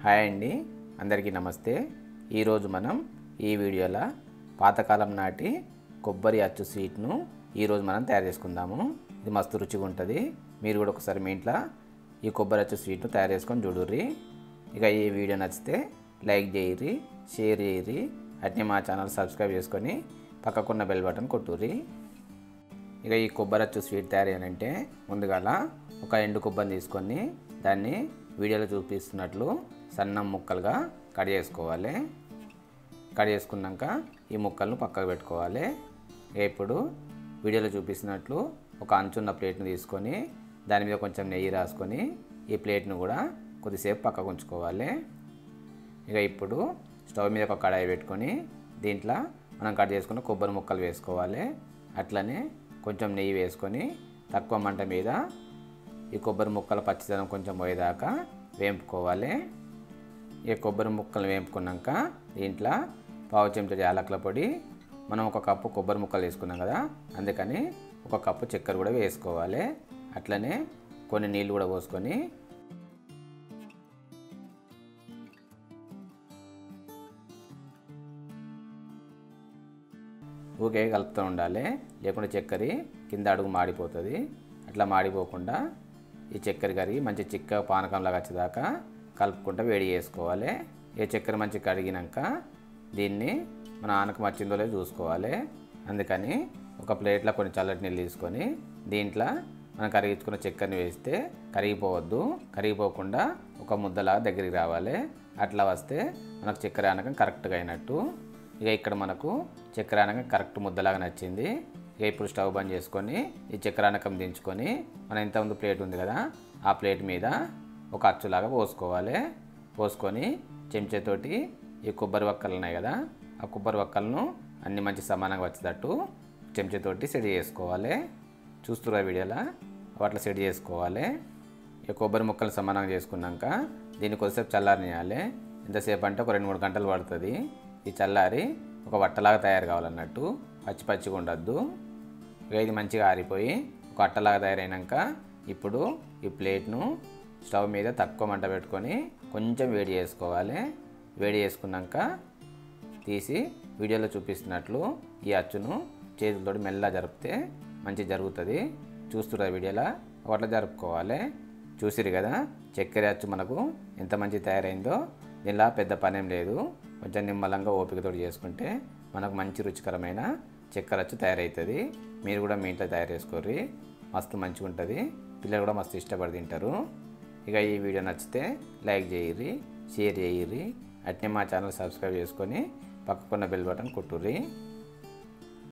hi అండి అందరికీ నమస్తే ఈరోజు మనం ఈ వీడియోలో పాతకాలం నాటి కొబ్బరి అచ్చు స్వీట్ను ఈరోజు మనం తయారు చేసుకుందాము ఇది మస్తు రుచిగా ఉంటుంది మీరు కూడా ఒకసారి మీ ఇంట్లో ఈ కొబ్బరి అచ్చు స్వీట్ను తయారు చేసుకొని చూడుర్రి ఇక ఈ వీడియో నచ్చితే లైక్ చేయరి షేర్ చేయరి అట్నే మా ఛానల్ సబ్స్క్రైబ్ చేసుకొని పక్కకున్న బెల్ బటన్ కొట్టుర్రి ఇక ఈ కొబ్బరి అచ్చు స్వీట్ తయారు చేయాలంటే ముందుగాల ఒక ఎండు కొబ్బరిని తీసుకొని దాన్ని వీడియోలో చూపిస్తున్నట్లు సన్నం ముక్కలుగా కట్ చేసుకోవాలి కట్ చేసుకున్నాక ఈ ముక్కలను పక్కకు పెట్టుకోవాలి ఇక ఇప్పుడు వీడియోలో చూపిస్తున్నట్లు ఒక అంచున్న ప్లేట్ని తీసుకొని దాని మీద కొంచెం నెయ్యి రాసుకొని ఈ ప్లేట్ను కూడా కొద్దిసేపు పక్కకు ఉంచుకోవాలి ఇక ఇప్పుడు స్టవ్ మీద ఒక కడాయి పెట్టుకొని దీంట్లో మనం కట్ చేసుకున్న కొబ్బరి ముక్కలు వేసుకోవాలి అట్లనే కొంచెం నెయ్యి వేసుకొని తక్కువ మంట మీద ఈ కొబ్బరి ముక్కల పచ్చిదనం కొంచెం పోయేదాకా వేంపుకోవాలి ఈ కొబ్బరి ముక్కలు వేపుకున్నాక దీంట్లో పావు చెంచా యాలకుల పొడి మనం ఒక కప్పు కొబ్బరి ముక్కలు వేసుకున్నాం కదా అందుకని ఒక కప్పు చక్కెర కూడా వేసుకోవాలి అట్లనే కొన్ని నీళ్ళు కూడా పోసుకొని ఊకే కలుపుతూ ఉండాలి లేకుంటే చక్కెర కింద అడుగు మాడిపోతుంది అట్లా మాడిపోకుండా ఈ చక్కెర కరిగి మంచి చిక్క పానకంలాగా వచ్చేదాకా కలుపుకుంటూ వేడి చేసుకోవాలి ఈ చక్కెర మంచి కడిగినాక దీన్ని మన ఆనకం వచ్చిందో లేదో చూసుకోవాలి అందుకని ఒక ప్లేట్లో కొన్ని చల్లటి నీళ్ళు తీసుకొని దీంట్లో మనం కరిగించుకున్న చక్కెరని వేస్తే కరిగిపోవద్దు కరిగిపోకుండా ఒక ముద్దలాగా దగ్గరికి రావాలి అట్లా వస్తే మనకు చక్కెర ఆనకం కరెక్ట్గా అయినట్టు ఇక ఇక్కడ మనకు చక్రానకం కరెక్ట్ ముద్దలాగా నచ్చింది ఇక ఇప్పుడు స్టవ్ బంద్ చేసుకొని ఈ చక్రానకం దించుకొని మన ఇంత ముందు ప్లేట్ ఉంది కదా ఆ ప్లేట్ మీద ఒక అచ్చులాగా పోసుకోవాలి పోసుకొని చెంచాతోటి ఈ కొబ్బరి వక్కలు ఉన్నాయి కదా ఆ కొబ్బరి వక్కలను అన్ని మంచి సమానంగా వచ్చేటట్టు చెంచాతోటి సెట్ చేసుకోవాలి చూస్తున్నా వీడియోలో అట్లా సెట్ చేసుకోవాలి ఈ కొబ్బరి ముక్కలు సమానంగా చేసుకున్నాక దీన్ని కొద్దిసేపు చల్లారనియాలి ఎంతసేపు అంటే ఒక రెండు మూడు గంటలు పడుతుంది ఈ చల్లారి ఒక వట్టలాగా తయారు కావాలన్నట్టు పచ్చి పచ్చిగా ఉండద్దు ఇక ఇది మంచిగా ఆరిపోయి ఒక అట్టలాగా తయారైనాక ఇప్పుడు ఈ ప్లేట్ను స్టవ్ మీద తక్కువ మంట పెట్టుకొని కొంచెం వేడి చేసుకోవాలి వేడి చేసుకున్నాక తీసి వీడియోలో చూపిస్తున్నట్లు ఈ అచ్చును చేతులతో మెల్లగా జరిపితే మంచి జరుగుతుంది చూస్తున్న వీడియోలో ఒకట్లా జరుపుకోవాలి చూసిరు కదా చక్కెర అచ్చు మనకు ఎంత మంచి తయారైందో దీనిలా పెద్ద పనేం లేదు కొంచెం నిమ్మలంగా ఓపికతో చేసుకుంటే మనకు మంచి రుచికరమైన చక్కెర అచ్చు తయారవుతుంది మీరు కూడా మీ ఇంట్లో తయారు చేసుకోర్రి మస్తు మంచిగా ఉంటుంది పిల్లలు కూడా మస్తు ఇష్టపడి తింటారు ఇక ఈ వీడియో నచ్చితే లైక్ చేయర్రి షేర్ చేయర్రి అట్నే మా ఛానల్ సబ్స్క్రైబ్ చేసుకొని పక్కకున్న బెల్ బటన్ కొట్టుర్రి